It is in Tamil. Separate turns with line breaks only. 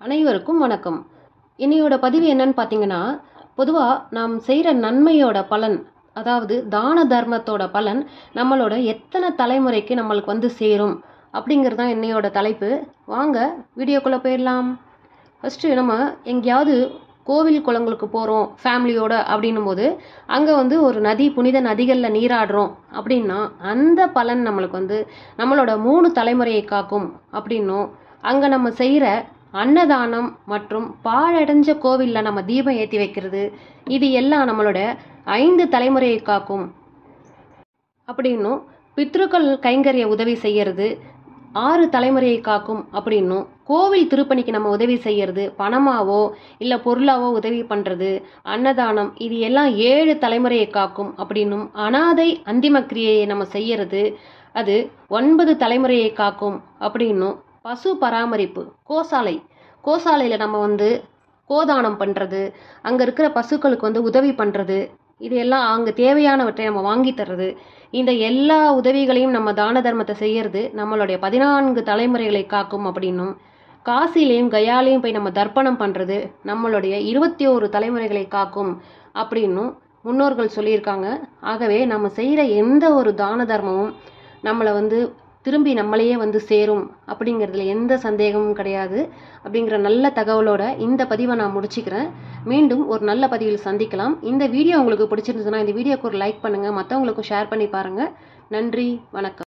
அனைவருக்கும் வணக்கம் இன்னையோட பதிவு என்னன்னு பார்த்தீங்கன்னா பொதுவாக நாம் செய்கிற நன்மையோட பலன் அதாவது தான தர்மத்தோட பலன் நம்மளோட எத்தனை தலைமுறைக்கு நம்மளுக்கு வந்து சேரும் அப்படிங்கிறது தான் என்னையோட தலைப்பு வாங்க வீடியோக்குள்ளே போயிடலாம் ஃபஸ்ட்டு நம்ம எங்கேயாவது கோவில் குளங்களுக்கு போகிறோம் ஃபேமிலியோட அப்படின்னும் போது அங்கே வந்து ஒரு நதி புனித நதிகளில் நீராடுறோம் அப்படின்னா அந்த பலன் நம்மளுக்கு வந்து நம்மளோட மூணு தலைமுறையை காக்கும் அப்படின்னும் அங்கே நம்ம செய்கிற அன்னதானம் மற்றும் பாழடைஞ்ச கோவிலில் நம்ம தீபம் ஏற்றி வைக்கிறது இது எல்லாம் நம்மளோட ஐந்து தலைமுறையை காக்கும் அப்படின்னும் பித்ருக்கள் கைங்கரிய உதவி செய்யறது ஆறு தலைமுறையை காக்கும் அப்படின்னும் கோவில் திருப்பணிக்கு நம்ம உதவி செய்யறது பணமாவோ இல்லை பொருளாவோ உதவி பண்ணுறது அன்னதானம் இது எல்லாம் ஏழு தலைமுறையை காக்கும் அப்படின்னும் அனாதை அந்திம கிரியையை நம்ம செய்யறது அது ஒன்பது தலைமுறையை காக்கும் அப்படின்னும் பசு பராமரிப்பு கோசாலை கோசாலையில் நம்ம வந்து கோதானம் பண்ணுறது அங்கே இருக்கிற பசுக்களுக்கு வந்து உதவி பண்ணுறது இது எல்லாம் அங்கே தேவையானவற்றை நம்ம வாங்கி தர்றது இந்த எல்லா உதவிகளையும் நம்ம தான தர்மத்தை செய்யறது நம்மளுடைய பதினான்கு தலைமுறைகளை காக்கும் அப்படின்னும் காசிலையும் கயாலையும் போய் நம்ம தர்ப்பணம் பண்ணுறது நம்மளுடைய இருபத்தி ஓரு தலைமுறைகளை காக்கும் அப்படின்னும் முன்னோர்கள் சொல்லியிருக்காங்க ஆகவே நம்ம செய்கிற எந்த ஒரு தான தர்மமும் நம்மளை வந்து திரும்பி நம்மளையே வந்து சேரும் அப்படிங்கிறதுல எந்த சந்தேகமும் கிடையாது அப்படிங்கிற நல்ல தகவலோட இந்த பதிவை நான் முடிச்சுக்கிறேன் மீண்டும் ஒரு நல்ல பதிவில் சந்திக்கலாம் இந்த வீடியோ உங்களுக்கு பிடிச்சிருந்ததுன்னா இந்த வீடியோக்கு ஒரு லைக் பண்ணுங்கள் மற்றவங்களுக்கும் ஷேர் பண்ணி பாருங்கள் நன்றி வணக்கம்